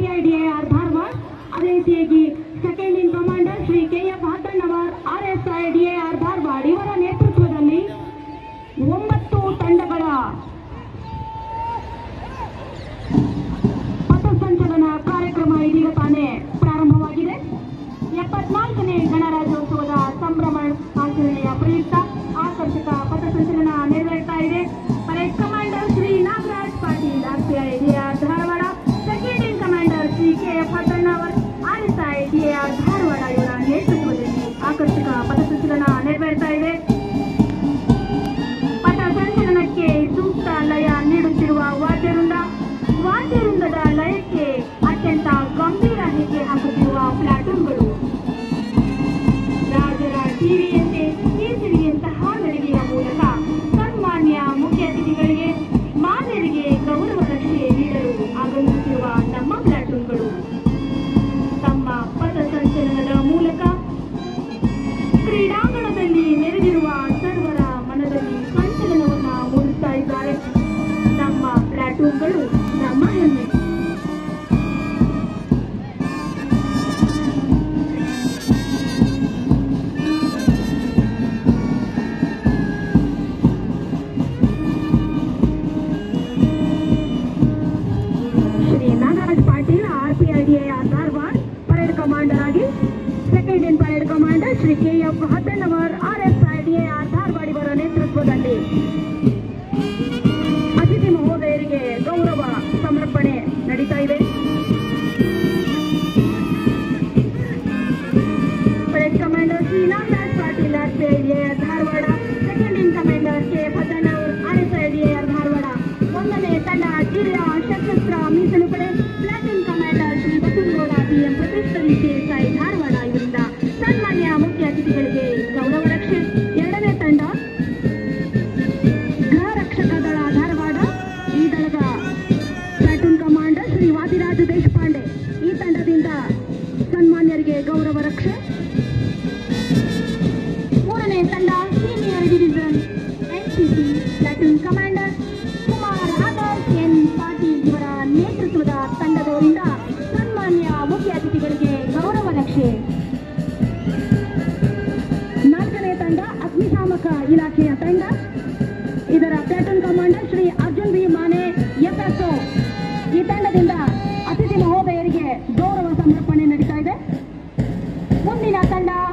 ಆರ್ಪಿಐಡಿಎಆರ್ ಧಾರವಾಡ ಅದೇ ರೀತಿಯಾಗಿ second in commander Shri K F Hatannavar R S I DAR Dharwad ಇವರ ನೇತೃತ್ವದಲ್ಲಿ ಒಂಬತ್ತು ತಂಡಗಳ ಪಥಸಂಚಲನ ಕಾರ್ಯಕ್ರಮ ಇದೀಗ ತಾನೇ ಪ್ರಾರಂಭವಾಗಿದೆ ಎಪ್ಪತ್ನಾಲ್ಕನೇ ಗಣರಾಜ್ಯೋತ್ಸವದ ಸಂಭ್ರಮ ಆಚರಣೆಯ ಪ್ರಯುಕ್ತ ಆಕರ್ಷಕ ಪಥಸಂಚಲನ ನೆರವೇರ್ತಾ ಇದೆ parade commander Shri Nagaraj Patil RPI DAR Dharwad second in commander Shri K F Hattannavar RSI DAR Dharwad ಇವರ ನೇತೃತ್ವದಲ್ಲಿ ಆಕರ್ಷಕ ಪಥಸಂಚಲನ ನೆರವೇರ್ತಾ ಇದೆ ಪಥ ಸಂಚಲನಕ್ಕೆ ಸೂಕ್ತ ಲಯ ನೀಡುತ್ತಿರುವ ವಾದ್ಯವೃಂದ ವಾದ್ಯವೃಂದದ ಲಯಕ್ಕೆ ಅತ್ಯಂತ ಗಂಭೀರ ಹೆಜ್ಜೆ ಹಾಕುತ್ತಿರುವ ಪ್ಲಾಟೂನ್ಗಳು ರಾಜರ ಟಿವಿಯಂತೆ ಕೇಸರಿಯಂತಹ ನಡಿಗೆಯ ಮೂಲಕ ಸನ್ಮಾನ್ಯ ಮುಖ್ಯ ಅತಿಥಿಗಳಿಗೆ ಮಾನ್ಯರಿಗೆ ಗೌರವ ರಕ್ಷೆ ನೀಡಲು ಆಗಮಿಸುತ್ತಿರುವ ನಮ್ಮ ಪ್ಲಾಟೂನ್ಗಳು ತಮ್ಮ ಪಥ ಸಂಚಲನದ ಮೂಲಕ ಕ್ರೀಡಾಂಗಣದಲ್ಲಿ ನೆರೆದಿರುವ ಸರ್ವರ ಮನದಲ್ಲಿ ಸಂಚಲನವನ್ನ ಮೂಡಿಸ್ತಾ ಇದ್ದಾರೆ ನಮ್ಮ ಪ್ಲಾಟೂನ್ಗಳು ನಮ್ಮ ಹೆಮ್ಮೆ Shri Nagaraj Patil RPI DAR Dharwad parade commander ಆಗಿ second in parade commander Shri K F Hattanavar R S I DAR Dharwad ಇವರ ನೇತೃತ್ವದಲ್ಲಿ ಅತಿಥಿ ಮಹೋದಯರಿಗೆ ಗೌರವ ಸಮರ್ಪಣೆ ನಡೀತಾ ಇದೆ parade commander Shri Nagaraj Patil RPI DAR Dharwad second in commander K F Hattanavar R S I DAR Dharwad ಒಂದನೇ ತಂಡ ಜಿಲ್ಲಾ ಸಶಸ್ತ್ರ ಮೀಸಲು ಪಡೆ platoon commander Shri Basavagowda BM ಪ್ರತಿಷ್ಠರಿ ಸಿಎಸ್ಐ ಧಾರವಾಡ ಇವರಿಂದ ಸನ್ಮಾನ್ಯ ಮುಖ್ಯ ಅತಿಥಿಗಳಿಗೆ ಗೌರವ ರಕ್ಷೆ ಎರಡನೇ ತಂಡ ಗೃಹ ರಕ್ಷಕ ದಳ ಧಾರವಾಡ ಈ ದಳದ ಪ್ಲಾಟೂನ್ ಕಮಾಂಡರ್ ಶ್ರೀ ವಾದಿರಾಜು ದೇಶಪಾಂಡೆ ಈ ತಂಡದಿಂದ ಸನ್ಮಾನ್ಯರಿಗೆ ಗೌರವ ರಕ್ಷೆ ಮೂರನೇ ತಂಡ senior division NCC platoon commander Kumar Adarsh N Patil ಇವರ ನೇತೃತ್ವದ ತಂಡದವರಿಂದ ಸನ್ಮಾನ್ಯ ಮುಖ್ಯ ಅತಿಥಿಗಳಿಗೆ ಗೌರವ ರಕ್ಷೆ ನಾಲ್ಕನೇ ತಂಡ ಅಗ್ನಿಶಾಮಕ ಇಲಾಖೆಯ ತಂಡ ಇದರ platoon commander Shri Arjun B Mane FSO ಈ ತಂಡದಿಂದ ಅತಿಥಿ ಮಹೋದಯರಿಗೆ ಗೌರವ ಸಮರ್ಪಣೆ ನಡೀತಾ ಇದೆ ಮುಂದಿನ ತಂಡ